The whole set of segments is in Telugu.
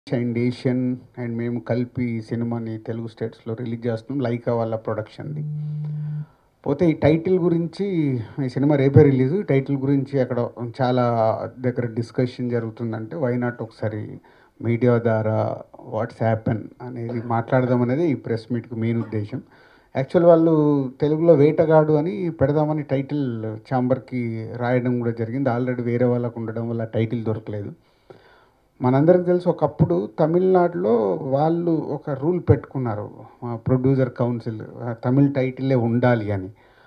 అండ్ ఏషియన్ అండ్ మేము కలిపి ఈ సినిమాని తెలుగు స్టేట్స్లో రిలీజ్ చేస్తున్నాం లైకా వాళ్ళ ప్రొడక్షన్ది పోతే ఈ టైటిల్ గురించి ఈ సినిమా రేపే రిలీజ్ టైటిల్ గురించి అక్కడ చాలా దగ్గర డిస్కషన్ జరుగుతుందంటే వై నాట్ ఒకసారి మీడియా ద్వారా వాట్స్ హ్యాపెన్ అనేది మాట్లాడదాం అనేది ఈ ప్రెస్ మీట్కి మెయిన్ ఉద్దేశం యాక్చువల్ వాళ్ళు తెలుగులో వేటగాడు అని పెడదామని టైటిల్ ఛాంబర్కి రాయడం కూడా జరిగింది ఆల్రెడీ వేరే వాళ్ళకు ఉండడం వల్ల టైటిల్ దొరకలేదు మనందరికి తెలుసు ఒకప్పుడు తమిళనాడులో వాళ్ళు ఒక రూల్ పెట్టుకున్నారు ప్రొడ్యూసర్ కౌన్సిల్ తమిళ్ టైటిలే ఉండాలి అని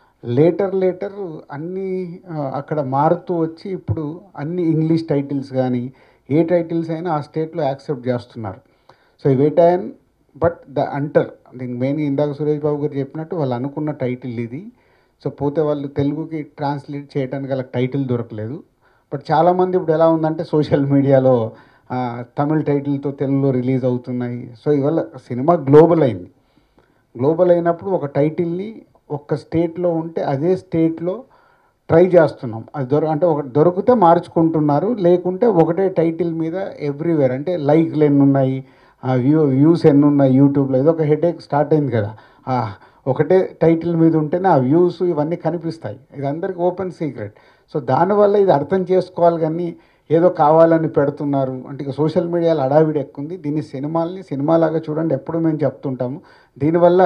లేటర్ లేటర్ అన్నీ ఆ, అక్కడ మారుతూ వచ్చి ఇప్పుడు అన్ని ఇంగ్లీష్ టైటిల్స్ కానీ ఏ టైటిల్స్ అయినా ఆ స్టేట్లో యాక్సెప్ట్ చేస్తున్నారు సో ఈ వేటాయన్ బట్ ద అంటర్ దీనికి మెయిన్ ఇందాక సురేష్ బాబు గారు చెప్పినట్టు వాళ్ళు అనుకున్న టైటిల్ ఇది సో పోతే వాళ్ళు తెలుగుకి ట్రాన్స్లేట్ చేయడానికి వాళ్ళకి టైటిల్ దొరకలేదు బట్ చాలామంది ఇప్పుడు ఎలా ఉందంటే సోషల్ మీడియాలో ఆ, తమిళ్ టైటిల్తో తెలుగులో రిలీజ్ అవుతున్నాయి సో ఇవాళ సినిమా గ్లోబల్ అయింది గ్లోబల్ అయినప్పుడు ఒక టైటిల్ని ఒక్క స్టేట్లో ఉంటే అదే స్టేట్లో ట్రై చేస్తున్నాం అది దొర అంటే ఒక దొరికితే మార్చుకుంటున్నారు లేకుంటే ఒకటే టైటిల్ మీద ఎవ్రీవేర్ అంటే లైక్లు ఎన్ని ఉన్నాయి ఆ వ్యూ వ్యూస్ ఎన్ని ఉన్నాయి యూట్యూబ్లో ఏదో ఒక హెడేక్ స్టార్ట్ అయింది కదా ఆ ఒకటే టైటిల్ మీద ఉంటేనే ఆ వ్యూస్ ఇవన్నీ కనిపిస్తాయి ఇది అందరికి ఓపెన్ సీక్రెట్ సో దానివల్ల ఇది అర్థం చేసుకోవాలి కానీ ఏదో కావాలని పెడుతున్నారు అంటే ఇక సోషల్ మీడియాలో అడావిడి ఎక్కుంది దీన్ని సినిమాల్ని సినిమాలాగా చూడండి ఎప్పుడు మేము చెప్తుంటాము దీనివల్ల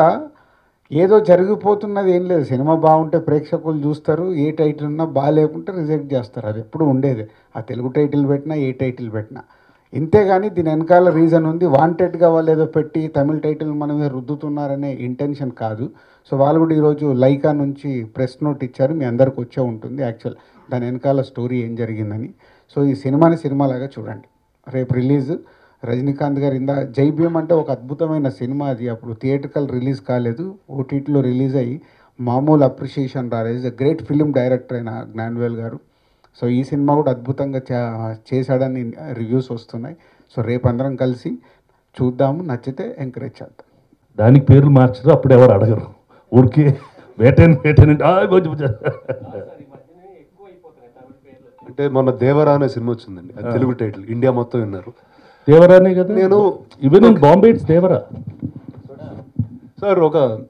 ఏదో జరిగిపోతున్నది ఏం లేదు సినిమా బాగుంటే ప్రేక్షకులు చూస్తారు ఏ టైటిల్ ఉన్నా బాగాలేకుంటే రిజెక్ట్ చేస్తారు అది ఎప్పుడు ఉండేది ఆ తెలుగు టైటిల్ పెట్టినా ఏ టైటిల్ పెట్టినా ఇంతేగాని దీని వెనకాల రీజన్ ఉంది వాంటెడ్గా వాళ్ళు ఏదో పెట్టి తమిళ టైటిల్ మన మీద రుద్దుతున్నారనే ఇంటెన్షన్ కాదు సో వాళ్ళు కూడా ఈరోజు లైకా నుంచి ప్రెస్ నోట్ ఇచ్చారు మీ అందరికి వచ్చే ఉంటుంది యాక్చువల్ దాని వెనకాల స్టోరీ ఏం జరిగిందని సో ఈ సినిమాని సినిమాలాగా చూడండి రేపు రిలీజ్ రజనీకాంత్ గారు ఇందా జై భీమ్ అంటే ఒక అద్భుతమైన సినిమా అది అప్పుడు థియేటర్కల్ రిలీజ్ కాలేదు ఓటీటీలో రిలీజ్ అయ్యి మామూలు అప్రిషియేషన్ రాలేదు గ్రేట్ ఫిలిం డైరెక్టర్ అయిన జ్ఞాన్వేల్ గారు సో ఈ సినిమా కూడా అద్భుతంగా చా- చేశాడని రివ్యూస్ వస్తున్నాయి సో రేపు అందరం కలిసి చూద్దాము నచ్చితే ఎంకరేజ్ చేద్దాం దానికి పేర్లు మార్చరు అప్పుడు ఎవరు అడగరు ఊరికే వేటని వేటని అంటే, "ఆ, కొంచెం కొంచెం." అంటే మొన్న దేవరా అనే సినిమా వచ్చిందండి అది తెలుగు టైటిల్ ఇండియా మొత్తం విన్నారు దేవరానే కదా నేను- even in Bombay it's Devara sir ఒక